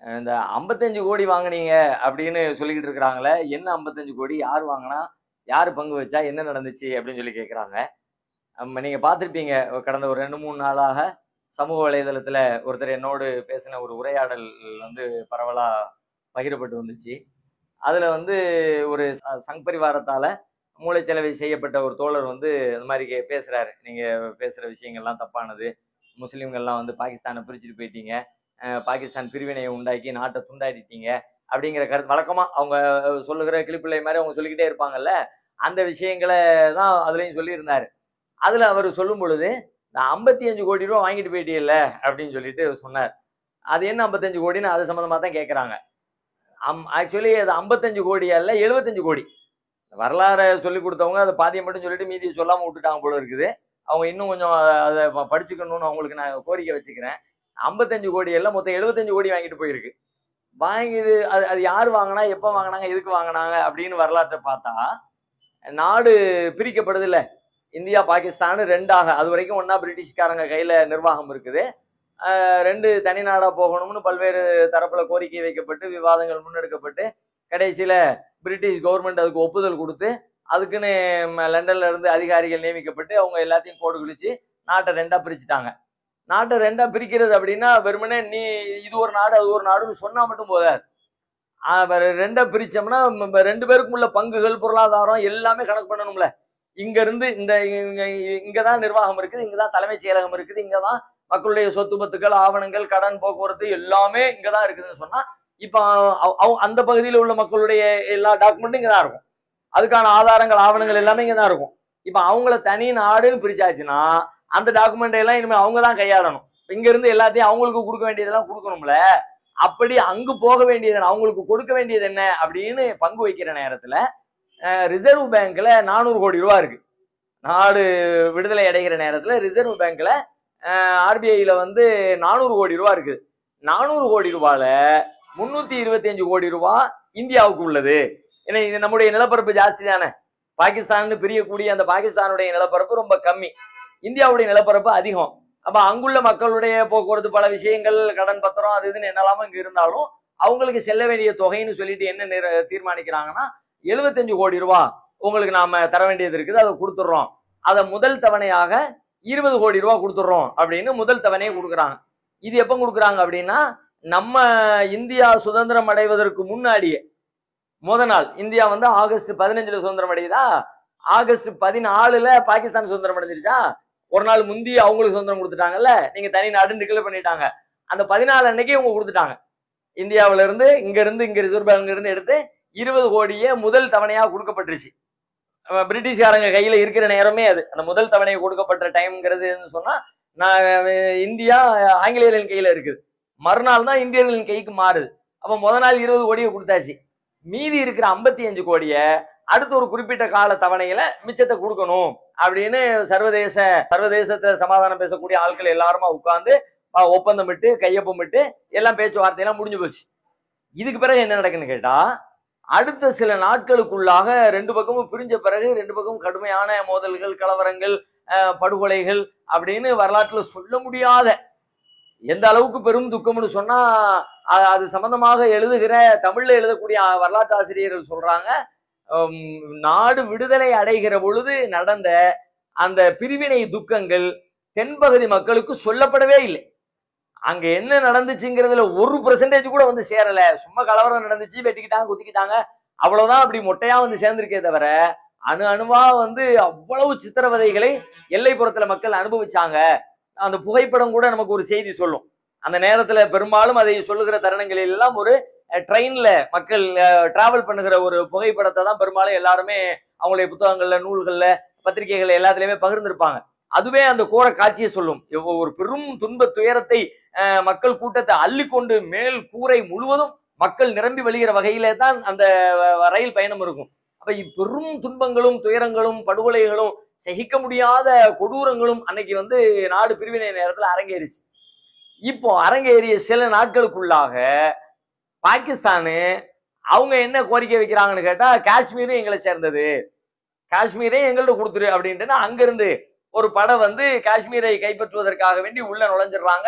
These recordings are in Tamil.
அஹ் இந்த ஐம்பத்தஞ்சு கோடி வாங்குனீங்க அப்படின்னு சொல்லிக்கிட்டு இருக்கிறாங்களே என்ன ஐம்பத்தஞ்சு கோடி யார் வாங்கினா யார் பங்கு வச்சா என்ன நடந்துச்சு அப்படின்னு சொல்லி கேட்குறாங்க நம்ம நீங்க பார்த்துருப்பீங்க கடந்த ஒரு ரெண்டு மூணு நாளாக சமூக வலைதளத்துல ஒருத்தர் என்னோடு பேசின ஒரு உரையாடல் வந்து பரவலா பகிரப்பட்டு வந்துச்சு அதுல வந்து ஒரு ச- சங் பரிவாரத்தால மூளைச்சலவை செய்யப்பட்ட ஒரு தோழர் வந்து இந்த மாதிரி கே- பேசுறாரு நீங்க பேசுற விஷயங்கள்லாம் தப்பானது முஸ்லீம்கள்லாம் வந்து பாகிஸ்தானை பிரிச்சுட்டு போயிட்டீங்க அஹ் பாகிஸ்தான் பிரிவினையை உண்டாக்கி நாட்டை துண்டாடிட்டீங்க அப்படிங்கிற கருத்து வழக்கமா அவங்க சொல்லுகிற கிளிப்பிள்ளை மாதிரி அவங்க சொல்லிக்கிட்டே இருப்பாங்கல்ல அந்த விஷயங்களை தான் அதுலயும் சொல்லியிருந்தாரு அதுல அவர் சொல்லும் பொழுது நான் ஐம்பத்தி அஞ்சு கோடி ரூபா வாங்கிட்டு போயிட்டீல்ல அப்படின்னு சொல்லிட்டு சொன்னார் அது என்ன ஐம்பத்தஞ்சு கோடின்னு அது சம்மந்தமா தான் கேட்குறாங்க அம் ஆக்சுவலி அது ஐம்பத்தஞ்சு கோடி அல்ல எழுபத்தஞ்சு கோடி வரலாறை சொல்லி கொடுத்தவங்க அதை பாதியம் மட்டும் சொல்லிட்டு மீதியை சொல்லாம விட்டுட்டாங்க போல இருக்குது அவங்க இன்னும் கொஞ்சம் அத- அதை ப- படிச்சுக்கணும்னு அவங்களுக்கு நான் கோரிக்கை வச்சுக்கிறேன் ஐம்பத்தஞ்சு கோடி எல்லாம் மொத்தம் எழுபத்தஞ்சு கோடி வாங்கிட்டு போயிருக்கு வாங்கிது அது அது யார் வாங்கினா எப்போ வாங்கினாங்க எதுக்கு வாங்கினாங்க அப்படின்னு வரலாற்றை பார்த்தா நாடு பிரிக்கப்படுது இல்ல இந்தியா பாகிஸ்தான் ரெண்டாக அது வரைக்கும் ஒண்ணா பிரிட்டிஷ்காரங்க கையில நிர்வாகம் இருக்குது ஆஹ் ரெண்டு தனி நாடா போகணும்னு பல்வேறு தரப்புல கோரிக்கை வைக்கப்பட்டு விவாதங்கள் முன்னெடுக்கப்பட்டு கடைசியில பிரிட்டிஷ் கவர்மெண்ட் அதுக்கு ஒப்புதல் கொடுத்து அதுக்குன்னு ம- லண்டன்ல இருந்து அதிகாரிகள் நியமிக்கப்பட்டு அவங்க எல்லாத்தையும் கோடு கிழிச்சு நாட்டை ரெண்டா பிரிச்சுட்டாங்க நாட்டை ரெண்டா பிரிக்கிறது அப்படின்னா வெறுமனே நீ இது ஒரு நாடு அது ஒரு நாடுன்னு சொன்னா மட்டும் போதாது ஆஹ் வேற ரெண்டா பிரிச்சோம்னா ம- ம- ரெண்டு பேருக்கும் உள்ள பங்குகள் பொருளாதாரம் எல்லாமே கணக்கு பண்ணணும்ல இங்க இருந்து இந்த இங்க- இங்கதான் நிர்வாகம் இருக்குது இங்கதான் தலைமைச் செயலகம் இருக்குது இங்கதான் மக்களுடைய சொத்து பத்துக்கள் ஆவணங்கள் கடன் போக்குவரத்து எல்லாமே இங்கதான் இருக்குதுன்னு சொன்னா இப்ப அவ- அவ- அந்த பகுதியில் உள்ள மக்களுடைய எல்லா டாக்குமெண்ட்டும் இங்கதான் இருக்கும் அதுக்கான ஆதாரங்கள் ஆவணங்கள் எல்லாமே இங்கதான் இருக்கும் இப்ப அவங்கள தனி நாடுன்னு பிரிச்சாச்சுன்னா அந்த டாக்குமெண்ட் எல்லாம் இனிமே அவங்க தான் கையாளணும் இங்க இருந்து எல்லாத்தையும் அவங்களுக்கு கொடுக்க வேண்டியதெல்லாம் கொடுக்கணும்ல அப்படி அங்கு போக வேண்டியது என்ன? அவங்களுக்கு கொடுக்க வேண்டியது என்ன அப்படின்னு பங்கு வைக்கிற நேரத்துல ரிசர்வ் பேங்க்ல நானூறு கோடி ரூபா இருக்கு நாடு விடுதலை அடைகிற நேரத்துல ரிசர்வ் பேங்க்ல ஆர்பிஐல வந்து நானூறு கோடி ரூபா இருக்குது நானூறு கோடி ரூபாயில முன்னூத்தி இருபத்தி அஞ்சு கோடி ரூபா இந்தியாவுக்கு உள்ளது ஏன்னா இது நம்முடைய நிலப்பரப்பு ஜாஸ்தி தானே பாகிஸ்தான் பிரியக்கூடிய அந்த பாகிஸ்தானுடைய நிலப்பரப்பு ரொம்ப கம்மி இந்தியாவுடைய நிலப்பரப்பு அதிகம் அப்ப அங்குள்ள மக்களுடைய போக்குவரத்து பல விஷயங்கள் கடன் பத்திரம் அது இதுன்னு என்னெல்லாமோ இங்க இருந்தாலும் அவங்களுக்கு செல்ல வேண்டிய தொகைன்னு சொல்லிட்டு என்ன நிர- தீர்மானிக்கிறாங்கன்னா எழுபத்தஞ்சு கோடி ரூபா உங்களுக்கு நாம தர வேண்டியது இருக்குது அதை கொடுத்துட்றோம் அதை முதல் தவணையாக இருபது கோடி ரூபா கொடுத்துட்றோம் அப்படின்னு முதல் தவணையை கொடுக்குறாங்க இது எப்போ கொடுக்குறாங்க அப்படின்னா நம்ம இந்தியா சுதந்திரம் அடைவதற்கு முன்னாடியே முத நாள் இந்தியா வந்து ஆகஸ்ட் பதினஞ்சுல சுதந்திரம் அடையுதா ஆகஸ்ட் பதினாலுல பாகிஸ்தான் சுதந்திரம் அடைஞ்சிருச்சா ஒரு நாள் முந்தி அவங்களுக்கு சுதந்திரம் கொடுத்துட்டாங்கல்ல நீங்க தனி நாடுன்னு டிக்ளேர் பண்ணிட்டாங்க அந்த பதினாலு அன்னைக்கு இவங்க கொடுத்துட்டாங்க இந்தியாவுல இருந்து இங்க இருந்து இங்க ரிசர்வ் பேங்க்ல இருந்து எடுத்து இருபது கோடியே முதல் தவணையா கொடுக்கப்பட்டுருச்சு அஹ் பிரிட்டிஷ்காரங்க கையில இருக்கிற நேரமே அது அந்த முதல் தவணை கொடுக்கப்பட்ட டைம்ங்கிறது சொன்னா நான் அஹ் இந்தியா ஆங்கிலேயர்களின் கையில இருக்குது மறுநாள் தான் இந்தியர்களின் கைக்கு மாறுது அப்ப முத நாள் இருபது கோடியை கொடுத்தாச்சு மீதி இருக்கிற ஐம்பத்தி அஞ்சு கோடியை அடுத்து ஒரு குறிப்பிட்ட கால தவணையில மிச்சத்தை கொடுக்கணும் அப்படின்னு சர்வதேச சர்வதேசத்துல சமாதானம் பேசக்கூடிய ஆட்கள் எல்லாருமா உட்கார்ந்து ஒப்பந்தம் விட்டு கையொப்பமிட்டு எல்லாம் பேச்சுவார்த்தையெல்லாம் முடிஞ்சு போச்சு இதுக்கு பிறகு என்ன நடக்குன்னு கேட்டா அடுத்த சில நாட்களுக்குள்ளாக ரெண்டு பக்கமும் பிரிஞ்ச பிறகு ரெண்டு பக்கமும் கடுமையான மோதல்கள் கலவரங்கள் அஹ், படுகொலைகள் அப்படின்னு வரலாற்றுல சொல்ல முடியாத எந்த அளவுக்கு பெரும் துக்கம்னு சொன்னா அ- அது சம்பந்தமாக எழுதுகிற தமிழ்ல எழுதக்கூடிய வரலாற்று ஆசிரியர்கள் சொல்றாங்க உம், நாடு விடுதலை அடைகிற பொழுது நடந்த அந்த பிரிவினை துக்கங்கள் தென்பகுதி மக்களுக்கு சொல்லப்படவே இல்லை அங்க என்ன நடந்துச்சுங்கிறதுல ஒரு பெர்சன்டேஜ் கூட வந்து சேரல சும்மா கலவரம் நடந்துச்சு வெட்டிக்கிட்டாங்க குத்திக்கிட்டாங்க அவ்வளவுதான் அப்படி மொட்டையா வந்து சேர்ந்திருக்கே தவிர அணு அணுவா வந்து அவ்வளவு சித்திரவதைகளை எல்லைப்புறத்துல மக்கள் அனுபவிச்சாங்க அந்த புகைப்படம் கூட நமக்கு ஒரு செய்தி சொல்லும் அந்த நேரத்துல பெரும்பாலும் அதை சொல்லுகிற தருணங்களில் எல்லாம் ஒரு ட்ரெயின்ல மக்கள் டிராவல் பண்ணுகிற ஒரு புகைப்படத்தை தான் பெரும்பாலும் எல்லாருமே அவங்களுடைய புத்தகங்கள்ல நூல்கள்ல பத்திரிகைகள்ல எல்லாத்துலயுமே பகிர்ந்திருப்பாங்க அதுவே அந்த கோர காட்சியை சொல்லும் எவ்வ- ஒரு பெரும் துன்ப துயரத்தை அஹ், மக்கள் கூட்டத்தை அள்ளிக்கொண்டு மேல் கூரை முழுவதும் மக்கள் நிரம்பி வழிகிற வகையிலே தான் அந்த அஹ், ரயில் பயணம் இருக்கும் அப்ப பெரும் துன்பங்களும் துயரங்களும் படுகொலைகளும் சகிக்க முடியாத கொடூரங்களும் அன்னைக்கு வந்து நாடு பிரிவினை நேரத்துல அரங்கேறிச்சு இப்போ அரங்கேறிய சில நாட்களுக்குள்ளாக பாகிஸ்தானு அவங்க என்ன கோரிக்கை வைக்கிறாங்கன்னு கேட்டா காஷ்மீரும் எங்களை சேர்ந்தது காஷ்மீரே எங்கள்ட்ட கொடுத்துரு அப்படின்ட்டு அங்கிருந்து ஒரு படம் வந்து காஷ்மீரை கைப்பற்றுவதற்காக வேண்டி உள்ள நுழைஞ்சிடுறாங்க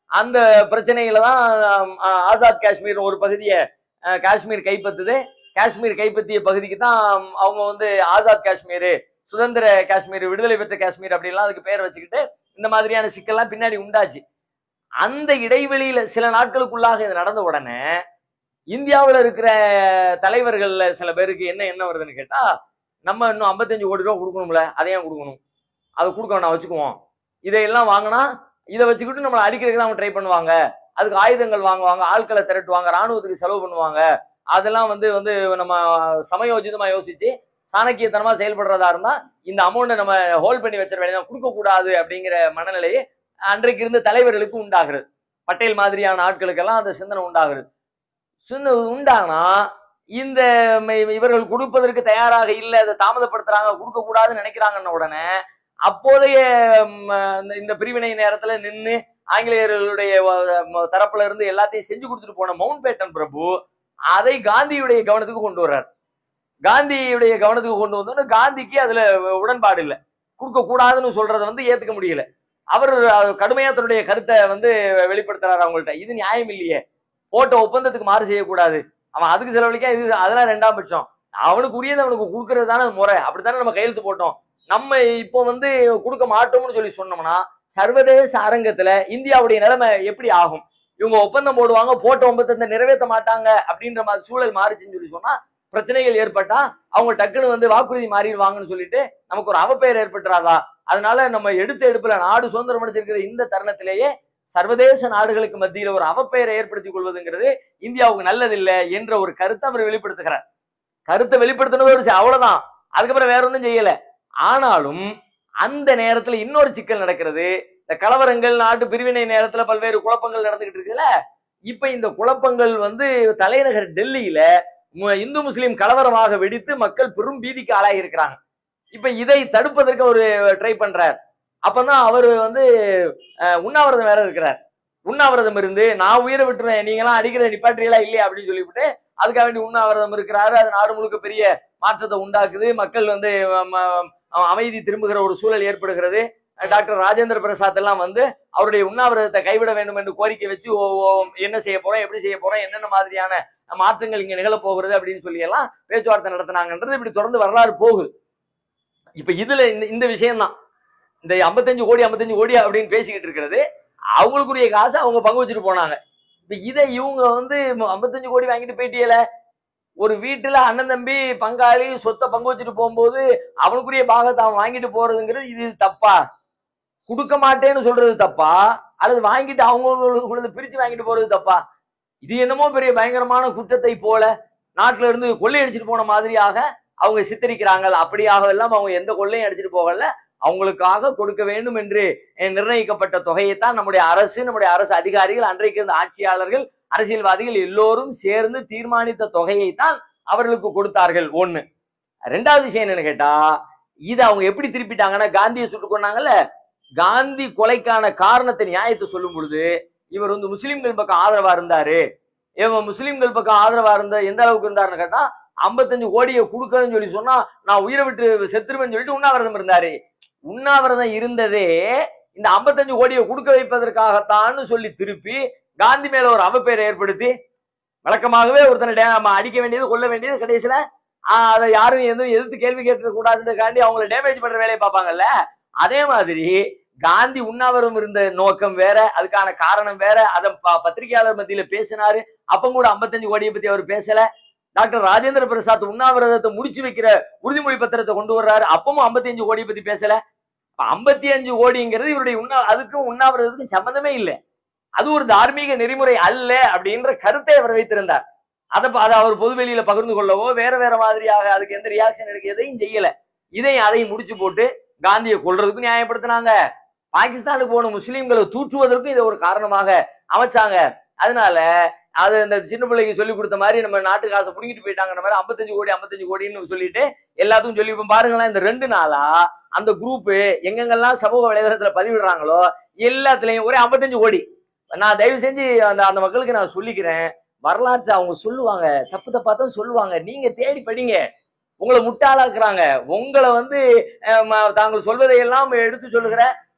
அந்த பிரச்சனையில தான் அஹ், ஆசாத் காஷ்மீர் ஒரு பகுதியை அஹ், காஷ்மீர் கைப்பற்றுது காஷ்மீர் கைப்பற்றிய பகுதிக்கு தான் அவங்க வந்து ஆசாத் காஷ்மீர் சுதந்திர காஷ்மீர் விடுதலை பெற்ற காஷ்மீர் அப்படிலாம் அதுக்கு பேர் வச்சுக்கிட்டு இந்த மாதிரியான சிக்கல்லாம் பின்னாடி உண்டாச்சு அந்த இடைவெளியில சில நாட்களுக்குள்ளாக இது நடந்த உடனே இந்தியாவுல இருக்கிற தலைவர்கள்ல சில பேருக்கு என்ன என்ன வருதுன்னு கேட்டா நம்ம இன்னும் 55 கோடி ரூபா கொடுக்கணும்ல அதை ஏன் கொடுக்கணும் அதை கொடுக்க வேணாம் வச்சுக்குவோம் இதையெல்லாம் வாங்கினா இதை வச்சுக்கிட்டு நம்மளை அடிக்கிறதுக்கு தான் ட்ரை பண்ணுவாங்க அதுக்கு ஆயுதங்கள் வாங்குவாங்க ஆட்களை திரட்டுவாங்க ராணுவத்துக்கு செலவு பண்ணுவாங்க அதெல்லாம் வந்து வந்து நம்ம சமயோஜிதமா யோசிச்சு சாணக்கியத்தனமா செயல்படுறதா இருந்தா இந்த அமௌண்ட்டை நம்ம ஹோல்ட் பண்ணி வச்சிட வேண்டியதான் கொடுக்க கூடாது அப்படிங்கிற மனநிலையை அன்றைக்கு இருந்த தலைவர்களுக்கு உண்டாகிறது பட்டேல் மாதிரியான ஆட்களுக்கெல்லாம் அந்த சிந்தனை உண்டாகிறது சின்ன உண்டானா இந்த ம- இவர்கள் கொடுப்பதற்கு தயாராக இல்லை அதை தாமதப்படுத்துறாங்க கொடுக்க கூடாதுன்னு நினைக்கிறாங்கன்ன உடனே அப்போதைய ம், இந்த- இந்த பிரிவினை நேரத்துல நின்று ஆங்கிலேயர்களுடைய வ- ம- தரப்புல இருந்து எல்லாத்தையும் செஞ்சு கொடுத்துட்டு போன மவுண்ட் பேட்டன் பிரபு அதை காந்தியுடைய கவனத்துக்கு கொண்டு வர்றார் காந்தியுடைய கவனத்துக்கு கொண்டு வந்தோன்னு காந்திக்கு அதுல உடன்பாடு இல்லை கொடுக்க கூடாதுன்னு சொல்றதை வந்து ஏத்துக்க முடியல அவர் அஹ், கடுமையா தன்னுடைய கருத்தை வந்து வெளிப்படுத்துறாரு அவங்கள்ட்ட இது நியாயம் இல்லையே போட்ட ஒப்பந்தத்துக்கு மாறு செய்யக்கூடாது அவன் அதுக்கு செலவழிக்க இது அதெல்லாம் ரெண்டாம் பட்சம் அவனுக்கு உரியது அவனுக்கு கொடுக்கறது தானே முறை அப்படித்தானே நம்ம கையெழுத்து போட்டோம் நம்ம இப்போ வந்து கொடுக்க மாட்டோம்னு சொல்லி சொன்னோம்னா சர்வதேச அரங்கத்துல இந்தியாவுடைய நிலைமை எப்படி ஆகும் இவங்க ஒப்பந்தம் போடுவாங்க போட்ட ஒப்பந்தத்தை நிறைவேற்ற மாட்டாங்க அப்படின்ற மாதிரி சூழல் மாறுச்சுன்னு சொல்லி சொன்னா பிரச்சனைகள் ஏற்பட்டா அவங்க டக்குன்னு வந்து வாக்குறுதி மாறிடுவாங்கன்னு சொல்லிட்டு நமக்கு ஒரு அவப்பெயர் ஏற்பட்டுறாதா அதனால நம்ம எடுத்த எடுப்புல நாடு சுதந்திரம் அடைஞ்சிருக்கிற இந்த தருணத்திலேயே சர்வதேச நாடுகளுக்கு மத்தியில ஒரு அவப்பெயரை ஏற்படுத்திக் கொள்வதுங்கிறது இந்தியாவுக்கு நல்லதில்லை என்ற ஒரு கருத்தை அவர் வெளிப்படுத்துகிறார் கருத்தை வெளிப்படுத்தினது ஒரு சி- அவ்வளவுதான் அதுக்கப்புறம் வேற ஒன்றும் செய்யல ஆனாலும் அந்த நேரத்துல இன்னொரு சிக்கல் நடக்கிறது இந்த கலவரங்கள் நாட்டு பிரிவினை நேரத்துல பல்வேறு குழப்பங்கள் நடந்துகிட்டு இருக்குல்ல இப்ப இந்த குழப்பங்கள் வந்து தலைநகர் டெல்லியில மு- இந்து முஸ்லீம் கலவரமாக வெடித்து மக்கள் பெரும் பீதிக்கு ஆளாகி இருக்கிறாங்க இப்ப இதை தடுப்பதற்கு ஒரு ட்ரை பண்றார் அப்பதான் அவர் வந்து அஹ், உண்ணாவிரதம் வேற இருக்கிறார் உண்ணாவிரதம் இருந்து நான் உயிரை விட்டுருவேன் நீங்களாம் அடிக்கிற நிப்பாட்டுறீங்களா இல்லையா அப்படின்னு சொல்லிவிட்டு அதுக்காக வேண்டி உண்ணாவிரதம் இருக்கிறாரு அது நாடு முழுக்க பெரிய மாற்றத்தை உண்டாக்குது மக்கள் வந்து ம, ம, அமைதி திரும்புகிற ஒரு சூழல் ஏற்படுகிறது டாக்டர் ராஜேந்திர பிரசாத் எல்லாம் வந்து அவருடைய உண்ணாவிரதத்தை கைவிட வேண்டும் என்று கோரிக்கை வச்சு ஓ, ஓ, என்ன செய்ய போறோம் எப்படி செய்ய போறோம் என்னென்ன மாதிரியான மாற்றங்கள் இங்க நிகழப் போகிறது அப்படின்னு சொல்லி எல்லாம் பேச்சுவார்த்தை நடத்தினாங்கன்றது இப்படி தொடர்ந்து வரலாறு போகுது இப்ப இதுல இந்த இந்த விஷயம்தான் இந்த 55 கோடி 55 கோடி அப்படின்னு பேசிக்கிட்டு இருக்கிறது அவங்களுக்குரிய காசை அவங்க பங்கு வச்சுட்டு போனாங்க இப்ப இதை இவங்க வந்து 55 கோடி வாங்கிட்டு போயிட்டியல ஒரு வீட்டுல அண்ணன் தம்பி பங்காளி சொத்தை பங்கு வச்சுட்டு போகும்போது அவனுக்குரிய பாகத்தை அவன் வாங்கிட்டு போறதுங்கிறது இது தப்பா கொடுக்க மாட்டேன்னு சொல்றது தப்பா அல்லது வாங்கிட்டு அவங்களுக்குள்ளது பிரிச்சு வாங்கிட்டு போறது தப்பா இது என்னமோ பெரிய பயங்கரமான குற்றத்தை போல நாட்டுல இருந்து கொள்ளையடிச்சிட்டு போன மாதிரியாக அவங்க சித்தரிக்கிறாங்க அப்படியாக எல்லாம் அவங்க எந்த கொள்ளையும் அடிச்சிட்டு போகல அவங்களுக்காக கொடுக்க வேண்டும் என்று அஹ், நிர்ணயிக்கப்பட்ட தொகையைத்தான் நம்முடைய அரசு நம்முடைய அரசு அதிகாரிகள் அன்றைக்கு இருந்த ஆட்சியாளர்கள் அரசியல்வாதிகள் எல்லோரும் சேர்ந்து தீர்மானித்த தொகையைத்தான் அவர்களுக்கு கொடுத்தார்கள் ஒண்ணு ரெண்டாவது விஷயம் என்னன்னு கேட்டா இதை அவங்க எப்படி திருப்பிட்டாங்கன்னா காந்தியை சுட்டுக் கொண்டாங்கல்ல காந்தி கொலைக்கான காரணத்தை நியாயத்தை சொல்லும் பொழுது இவர் வந்து முஸ்லிம்கள் பக்கம் ஆதரவா இருந்தாரு இவன் முஸ்லிம்கள் பக்கம் ஆதரவா இருந்த எந்த அளவுக்கு இருந்தாருன்னு கேட்டா 55 கோடியை கொடுக்கணும்னு சொல்லி சொன்னா நான் உயிரை விட்டு செத்துருவேன்னு சொல்லிட்டு உண்ணாவிரதம் இருந்தாரு உண்ணாவிரதம் இருந்ததே இந்த 55 கோடியை கொடுக்க வைப்பதற்காகத்தான்னு சொல்லி திருப்பி காந்தி மேல ஒரு அவப்பெயரை ஏற்படுத்தி வழக்கமாகவே ஒருத்தனை டே- நம்ம அடிக்க வேண்டியது கொல்ல வேண்டியது கடைசியில ஆஹ், அதை யாரும் எதுவும் எதிர்த்து கேள்வி கேட்டு கூடாதுன்றதுக்காண்டி அவங்கள டேமேஜ் பண்ற வேலையை பார்ப்பாங்கல்ல அதே மாதிரி காந்தி உண்ணாவிரதம் இருந்த நோக்கம் வேற அதுக்கான காரணம் வேற அதை ப- பத்திரிகையாளர் மத்தியில பேசினாரு அப்ப கூட 55 கோடியை பத்தி அவர் பேசல டாக்டர் ராஜேந்திர பிரசாத் உண்ணாவிரதத்தை முடிச்சு வைக்கிற உறுதிமொழி பத்திரத்தை கொண்டு வர்றாரு அப்பவும் 55 கோடியை பத்தி பேசல ஐம்பத்தி அஞ்சு கோடிங்கிறது இவருடைய உண்ணா அதுக்கும் உண்ணாவிரதத்துக்கும் சம்பந்தமே இல்லை அது ஒரு தார்மீக நெறிமுறை அல்ல அப்படின்ற கருத்தை அவர் வைத்திருந்தார் அதை ப- அதை அவர் பொதுவெளியில பகிர்ந்து கொள்ளவோ வேற வேற மாதிரியாக அதுக்கு எந்த ரியாக்ஷன் எடுக்க எதையும் செய்யல இதையும் அதையும் முடிச்சு போட்டு காந்தியை கொல்றதுக்கும் நியாயப்படுத்தினாங்க பாகிஸ்தானுக்கு போன முஸ்லீம்களை தூற்றுவதற்கும் இதை ஒரு காரணமாக அமைச்சாங்க அதனால அது இந்த சின்ன பிள்ளைக்கு சொல்லி கொடுத்த மாதிரி நம்ம நாட்டு காசை புடிங்கிட்டு போயிட்டாங்கிற மாதிரி 55 கோடி 55 கோடின்னு சொல்லிட்டு எல்லாத்துக்கும் சொல்லி இப்ப பாருங்களேன் இந்த ரெண்டு நாளா அந்த குரூப் எங்கெங்கெல்லாம் சமூக வலைதளத்துல பதிவிடுறாங்களோ எல்லாத்துலயும் ஒரே 55 கோடி நான் தயவு செஞ்சு அந்த அந்த மக்களுக்கு நான் சொல்லிக்கிறேன் வரலாற்றை அவங்க சொல்லுவாங்க தப்பு தப்பா தான் சொல்லுவாங்க நீங்க தேடி படிங்க உங்களை முட்டாளாக்குறாங்க உங்களை வந்து அஹ், ம- தாங்கள் சொல்வதை எல்லாம் எடுத்து சொல்லுகிற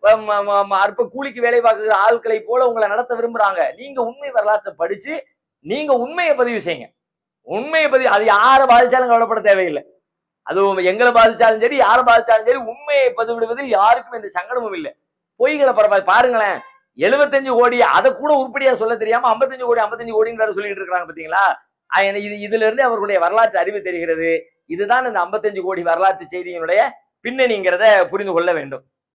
ம- ம- ம- அற்ப கூலிக்கு வேலை பார்க்குற ஆட்களை போல உங்களை நடத்த விரும்புறாங்க நீங்க உண்மை வரலாற்றை படிச்சு நீங்க உண்மையை பதிவு செய்யுங்க உண்மையை பதிவு அது யாரை பாதிச்சாலும் கவலைப்பட தேவையில்லை அது எங்களை பாதிச்சாலும் சரி யாரை பாதிச்சாலும் சரி உண்மையை பதிவிடுவதில் யாருக்கும் எந்த சங்கடமும் இல்லை பொய்களை பரவாயில்ல பாருங்களேன் எழுபத்தஞ்சு கோடி அதை கூட உருப்படியா சொல்ல தெரியாம 55 கோடி 55 கோடிங்கிற சொல்லிட்டு இருக்காங்க பாத்தீங்களா அஹ் எனக்கு இது இதுல இருந்து அவர்களுடைய வரலாற்று அறிவு தெரிகிறது இதுதான் இந்த 55 கோடி வரலாற்று செய்தியினுடைய பின்னணிங்கிறத புரிந்து கொள்ள வேண்டும்